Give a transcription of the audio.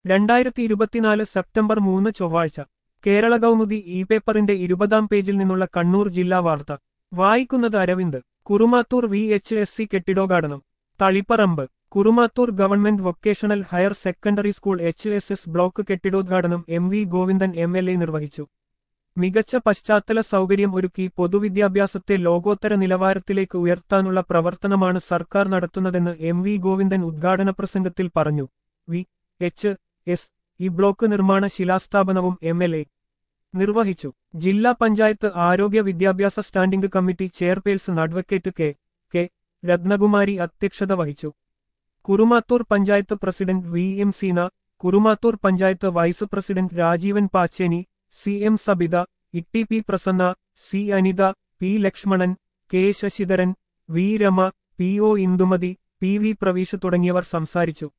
രണ്ടായിരത്തി ഇരുപത്തിനാല് സെപ്റ്റംബർ മൂന്ന് ചൊവ്വാഴ്ച കേരള കൗമുദി ഇ പേപ്പറിന്റെ ഇരുപതാം പേജിൽ നിന്നുള്ള കണ്ണൂർ ജില്ലാ വാർത്ത വായിക്കുന്നത് Aravind Kurumathur V H S C കെട്ടിടോദ്ഘാടനം Taliparamba Kurumathur government vocational higher secondary school H S S block കെട്ടിടോദ്ഘാടനം M V Govindan M L A നിർവഹിച്ചു മികച്ച പശ്ചാത്തല സൗകര്യം ഒരുക്കി പൊതുവിദ്യാഭ്യാസത്തെ ലോകോത്തര നിലവാരത്തിലേക്ക് ഉയർത്താനുള്ള പ്രവർത്തനമാണ് സർക്കാർ നടത്തുന്നതെന്ന് എം വി ഗോവിന്ദൻ ഉദ്ഘാടന പ്രസംഗത്തിൽ പറഞ്ഞു വി എച്ച് എസ് ഈ ബ്ലോക്ക് നിർമ്മാണ ശിലാസ്ഥാപനവും എം എൽ എ നിർവഹിച്ചു ജില്ലാ പഞ്ചായത്ത് ആരോഗ്യ വിദ്യാഭ്യാസ standing committee chairperson advocate K K Rathnakumari അധ്യക്ഷത വഹിച്ചു Kurumathur panchayat president V M Seena Kurumathur panchayat vice president Rajeevan Pacheni C M Sabitha Itti P Prasanna C Anitha P Lakshmanan K Sasidharan V Rama P O Indumathi P V Praveesh തുടങ്ങിയവർ സംസാരിച്ചു